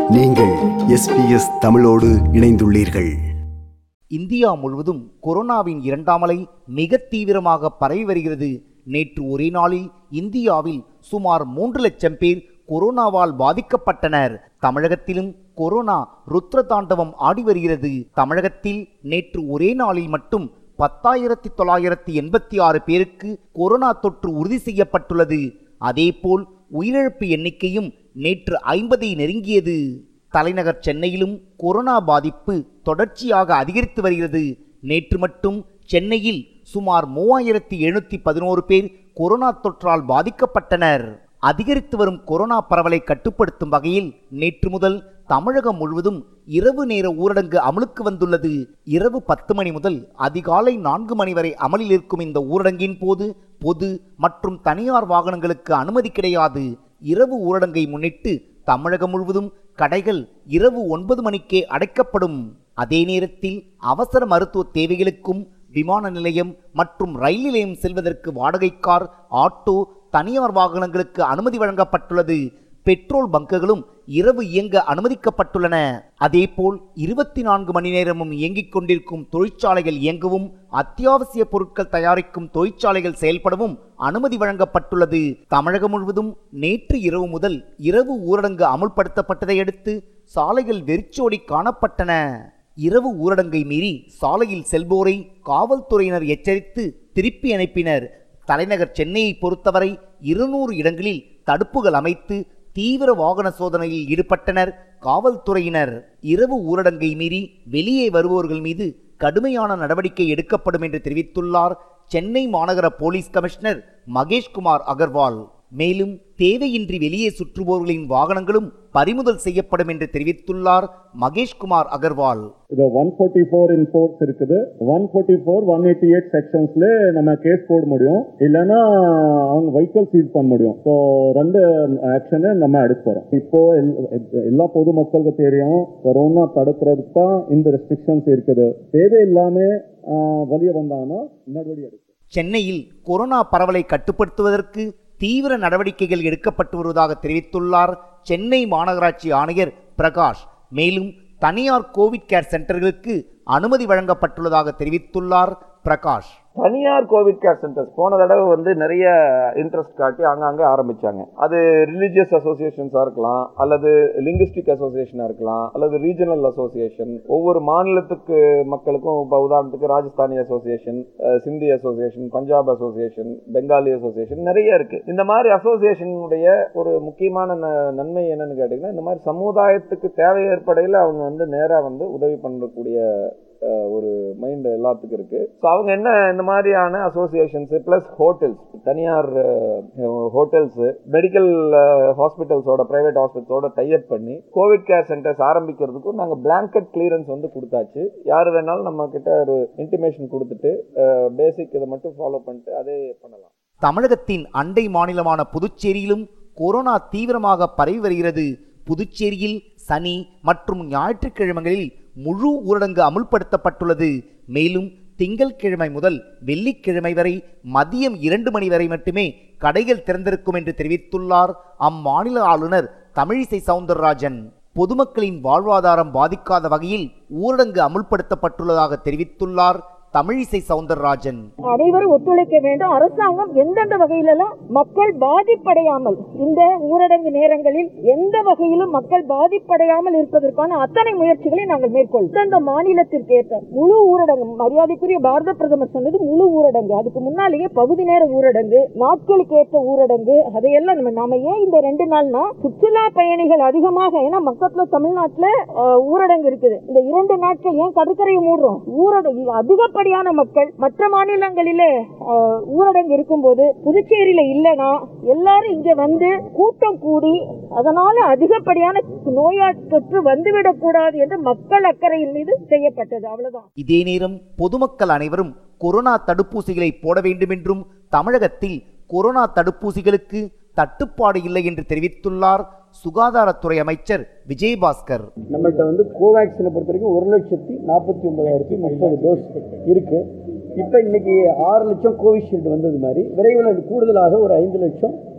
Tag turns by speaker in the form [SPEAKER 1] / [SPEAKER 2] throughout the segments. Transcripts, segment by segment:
[SPEAKER 1] நீங்கள் எஸ்பிஎஸ் தமிழோடு இணைந்துள்ளீர்கள்
[SPEAKER 2] இந்தியா முழுவதும் கொரோனாவின் இரண்டாம் அலை மிக தீவிரமாக பரவி வருகிறது நேற்று ஒரே நாளில் இந்தியாவில் சுமார் மூன்று லட்சம் பேர் கொரோனாவால் பாதிக்கப்பட்டனர் தமிழகத்திலும் கொரோனா ருத்ர தாண்டவம் ஆடி வருகிறது தமிழகத்தில் நேற்று ஒரே நாளில் மட்டும் பத்தாயிரத்தி தொள்ளாயிரத்தி எண்பத்தி ஆறு பேருக்கு கொரோனா தொற்று உறுதி செய்யப்பட்டுள்ளது அதேபோல் உயிரிழப்பு எண்ணிக்கையும் நேற்று ஐம்பதை நெருங்கியது தலைநகர் சென்னையிலும் கொரோனா பாதிப்பு தொடர்ச்சியாக அதிகரித்து வருகிறது நேற்று மட்டும் சென்னையில் சுமார் மூவாயிரத்தி எழுநூத்தி பதினோரு பேர் கொரோனா தொற்றால் பாதிக்கப்பட்டனர் அதிகரித்து வரும் கொரோனா பரவலை கட்டுப்படுத்தும் வகையில் நேற்று முதல் தமிழகம் முழுவதும் இரவு நேர ஊரடங்கு அமலுக்கு வந்துள்ளது இரவு பத்து மணி முதல் அதிகாலை நான்கு மணி வரை அமலில் இருக்கும் இந்த ஊரடங்கின் போது பொது மற்றும் தனியார் வாகனங்களுக்கு அனுமதி கிடையாது இரவு ஊரடங்கை முன்னிட்டு தமிழகம் முழுவதும் கடைகள் இரவு ஒன்பது மணிக்கே அடைக்கப்படும் அதே நேரத்தில் அவசர மருத்துவ தேவைகளுக்கும் விமான நிலையம் மற்றும் ரயில் நிலையம் செல்வதற்கு வாடகை கார் ஆட்டோ தனியார் வாகனங்களுக்கு அனுமதி வழங்கப்பட்டுள்ளது பெட்ரோல் பங்குகளும் இரவு இயங்க அனுமதிக்கப்பட்டுள்ளன அதேபோல் இருபத்தி நான்கு மணி நேரமும் இயங்கிக் கொண்டிருக்கும் தொழிற்சாலைகள் இயங்கவும் அத்தியாவசிய பொருட்கள் தயாரிக்கும் தொழிற்சாலைகள் செயல்படவும் அனுமதி வழங்கப்பட்டுள்ளது தமிழகம் முழுவதும் நேற்று இரவு முதல் இரவு ஊரடங்கு அமுல்படுத்தப்பட்டதை அடுத்து சாலைகள் வெறிச்சோடி காணப்பட்டன இரவு ஊரடங்கை மீறி சாலையில் செல்வோரை காவல்துறையினர் எச்சரித்து திருப்பி அனுப்பினர் தலைநகர் சென்னையை பொறுத்தவரை இருநூறு இடங்களில் தடுப்புகள் அமைத்து தீவிர வாகன சோதனையில் ஈடுபட்டனர் காவல்துறையினர் இரவு ஊரடங்கை மீறி வெளியே வருவோர்கள் மீது கடுமையான நடவடிக்கை எடுக்கப்படும் என்று தெரிவித்துள்ளார் சென்னை மாநகர போலீஸ் கமிஷனர் மகேஷ்குமார் அகர்வால் மேலும் தேவையின்றி வெளியே சுற்றுபவர்களின் வாகனங்களும் பறிமுதல் செய்யப்படும் என்று தெரிவித்துள்ளார் மகேஷ்குமார் அகர்வால்
[SPEAKER 3] இது one forty four in force இருக்குது one forty four one eighty eight செக்ஷன்ஸ்ல நம்ம கேஸ் போட முடியும் இல்லைன்னா அவங்க வெஹிக்கல் சீஸ் பண்ண முடியும் ஸோ ரெண்டு ஆக்ஷனை நம்ம எடுக்க போறோம் இப்போ எல்- எல்லா பொதுமக்களுக்கு தெரியும் கொரோனா தடுக்கிறதுக்கு தான் இந்த ரெஸ்ட்ரிக்ஷன்ஸ் இருக்குது தேவையில்லாம ஆஹ், வெளியே வந்தாங்கன்னா நடவடிக்கை எடுக்கும்
[SPEAKER 2] சென்னையில் கொரோனா பரவலை கட்டுப்படுத்துவதற்கு தீவிர நடவடிக்கைகள் எடுக்கப்பட்டு வருவதாக தெரிவித்துள்ளார் சென்னை மாநகராட்சி ஆணையர் பிரகாஷ் மேலும் தனியார் கோவிட் கேர் சென்டர்களுக்கு அனுமதி வழங்கப்பட்டுள்ளதாக தெரிவித்துள்ளார் பிரகாஷ்
[SPEAKER 4] தனியார் கோவிட் கேர் சென்டர்ஸ் போன தடவை வந்து நிறைய இன்ட்ரெஸ்ட் காட்டி அங்கங்கே ஆரம்பிச்சாங்க அது ரிலீஜியஸ் அசோசியேஷன்ஸாக இருக்கலாம் அல்லது லிங்குஸ்டிக் அசோசியேஷனாக இருக்கலாம் அல்லது ரீஜனல் அசோசியேஷன் ஒவ்வொரு மாநிலத்துக்கு மக்களுக்கும் இப்போ உதாரணத்துக்கு Rajasthani association uh, Sindhi association Punjab association Bengali association நிறைய இருக்கு இந்த மாதிரி அசோசியேஷனுடைய ஒரு முக்கியமான ந- நன்மை என்னன்னு கேட்டிங்கன்னா இந்த மாதிரி சமுதாயத்துக்கு தேவை ஏற்படையில் அவங்க வந்து நேராக வந்து உதவி பண்ணக்கூடிய அஹ், ஒரு மைண்ட் எல்லாத்துக்கும் இருக்கு ஸோ அவங்க என்ன இந்த மாதிரியான அசோசியேஷன்ஸ் ப்ளஸ் ஹோட்டல்ஸ் தனியார் ஹோட்டல்ஸ் மெடிக்கல் ஹாஸ்பிட்டல்ஸோட பிரைவேட் ஹாஸ்பிட்டல்ஸோட டைப் பண்ணி கோவிட் கேர் சென்டர்ஸ் ஆரம்பிக்கிறதுக்கும் நாங்கள் பிளாங்கெட் கிளியரன்ஸ் வந்து கொடுத்தாச்சு யார் வேணாலும் நம்ம கிட்ட ஒரு இன்டிமேஷன் கொடுத்துட்டு பேசிக் இதை மட்டும் ஃபாலோ பண்ணிட்டு அதே பண்ணலாம்
[SPEAKER 2] தமிழகத்தின் அண்டை மாநிலமான புதுச்சேரியிலும் கொரோனா தீவிரமாக பரவி வருகிறது புதுச்சேரியில் சனி மற்றும் ஞாயிற்றுக்கிழமைகளில் முழு ஊரடங்கு அமுல்படுத்தப்பட்டுள்ளது மேலும் திங்கட்கிழமை முதல் வெள்ளிக்கிழமை வரை மதியம் இரண்டு மணி வரை மட்டுமே கடைகள் திறந்திருக்கும் என்று தெரிவித்துள்ளார் அம்மாநில ஆளுநர் தமிழிசை சவுந்தரராஜன் பொதுமக்களின் வாழ்வாதாரம் பாதிக்காத வகையில் ஊரடங்கு அமுல்படுத்தப்பட்டுள்ளதாக தெரிவித்துள்ளார் தமிழிசை சவுந்தரராஜன்
[SPEAKER 5] அனைவரும் ஒத்துழைக்க வேண்டும் அரசாங்கம் எந்தெந்த வகையிலெல்லாம் மக்கள் பாதிப்படையாமல் இந்த ஊரடங்கு நேரங்களில் எந்த வகையிலும் மக்கள் பாதிப்படையாமல் இருப்பதற்கான அத்தனை முயற்சிகளை நாங்கள் மேற்கொள்ளும் இந்த மாநிலத்திற்கு ஏற்ற முழு ஊரடங்கு மரியாதைக்குரிய பாரத பிரதமர் சொன்னது முழு ஊரடங்கு அதுக்கு முன்னாலேயே பகுதி நேர ஊரடங்கு நாட்களுக்கு ஏற்ற ஊரடங்கு அதையெல்லாம் நம்ம நாம ஏன் இந்த ரெண்டு நாள்னா சுற்றுலா பயணிகள் அதிகமாக ஏன்னா மக்கத்துல தமிழ்நாட்டுல அஹ், ஊரடங்கு இருக்குது இந்த இரண்டு நாட்கள் ஏன் கடற்கரையை மூடுறோம் ஊரடங்கு அதிகப்படியான மக்கள் மற்ற மாநிலங்களிலே அஹ், ஊரடங்கு இருக்கும்போது புதுச்சேரியில இல்லைன்னா எல்லாரும் இங்க வந்து கூட்டம் கூடி அதனால அதிகப்படியான நோயா தொற்று வந்துவிடக் கூடாது என்று மக்கள் அக்கறையின் மீது செய்யப்பட்டது அவ்வளவுதான்
[SPEAKER 2] இதே நேரம் பொதுமக்கள் அனைவரும் கொரோனா தடுப்பூசிகளை போட வேண்டும் என்றும் தமிழகத்தில் கொரோனா தடுப்பூசிகளுக்கு தட்டுப்பாடு இல்லை என்று தெரிவித்துள்ளார் சுகாதாரத்துறை அமைச்சர் விஜயபாஸ்கர்
[SPEAKER 6] நம்மள்ட்ட வந்து கோவேக்சினை பொறுத்த வரைக்கும் ஒரு லட்சத்தி நாற்பத்தி ஒன்பதாயிரத்தி முப்பது டோஸ் இருக்கு இப்போ இன்னைக்கு ஆறு லட்சம் கோவிஷீல்டு வந்தது மாதிரி விரைவில் அது கூடுதலாக ஒரு ஐந்து லட்சம்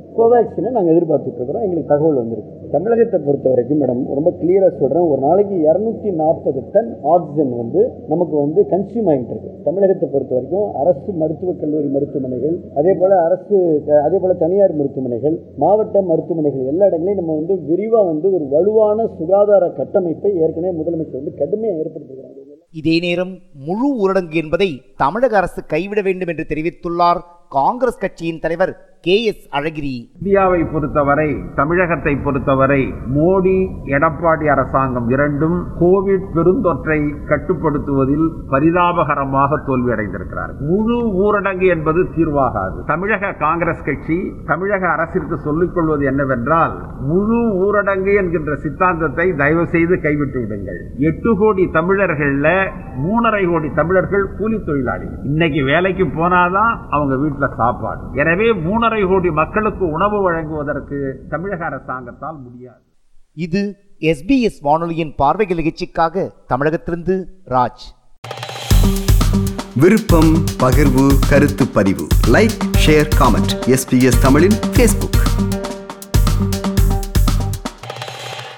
[SPEAKER 6] கோவேக்சினை நாங்கள் எதிர்பார்த்துட்டு இருக்கிறோம் எங்களுக்கு தகவல் வந்திருக்கு தமிழகத்தை பொறுத்த வரைக்கும் மேடம் ரொம்ப கிளியராக சொல்கிறேன் ஒரு நாளைக்கு இரநூத்தி நாற்பது டன் ஆக்சிஜன் வந்து நமக்கு வந்து கன்சியூம் ஆகிட்டு இருக்கு தமிழகத்தை பொறுத்த வரைக்கும் அரசு மருத்துவக் கல்லூரி மருத்துவமனைகள் அதே போல் அரசு அதே போல் தனியார் மருத்துவமனைகள் மாவட்ட மருத்துவமனைகள் எல்லா இடங்களையும் நம்ம வந்து விரிவாக வந்து ஒரு வலுவான சுகாதார கட்டமைப்பை ஏற்கனவே முதலமைச்சர் வந்து கடுமையாக ஏற்படுத்திருக்கிறாங்க
[SPEAKER 2] இதே நேரம் முழு ஊரடங்கு என்பதை தமிழக அரசு கைவிட வேண்டும் என்று தெரிவித்துள்ளார் காங்கிரஸ் கட்சியின் தலைவர் கே எஸ் அழகிரி
[SPEAKER 7] இந்தியாவை பொறுத்தவரை தமிழகத்தை பொறுத்தவரை மோடி எடப்பாடி அரசாங்கம் இரண்டும் கோவிட் பெருந்தொற்றை கட்டுப்படுத்துவதில் பரிதாபகரமாக தோல்வியடைந்திருக்கிறார் முழு ஊரடங்கு என்பது தீர்வாகாது தமிழக காங்கிரஸ் கட்சி தமிழக அரசிற்கு சொல்லிக் கொள்வது என்னவென்றால் முழு ஊரடங்கு என்கின்ற சித்தாந்தத்தை தயவு செய்து கைவிட்டு விடுங்கள் எட்டு கோடி தமிழர்கள்ல மூணரை கோடி தமிழர்கள் கூலி தொழிலாளி இன்னைக்கு வேலைக்கு போனாதான் அவங்க வீட்டுல சாப்பாடு எனவே மூணரை கோடி மக்களுக்கு உணவு வழங்குவதற்கு தமிழக அரசாங்கத்தால் முடியாது
[SPEAKER 2] இது எஸ்பிஎஸ் வானொலியின் பார்வைகள் நிகழ்ச்சிக்காக தமிழகத்திலிருந்து ராஜ்
[SPEAKER 1] விருப்பம் பகிர்வு கருத்து பதிவு லைக் ஷேர் காமெண்ட் எஸ்பிஎஸ் தமிழின் ஃபேஸ்புக்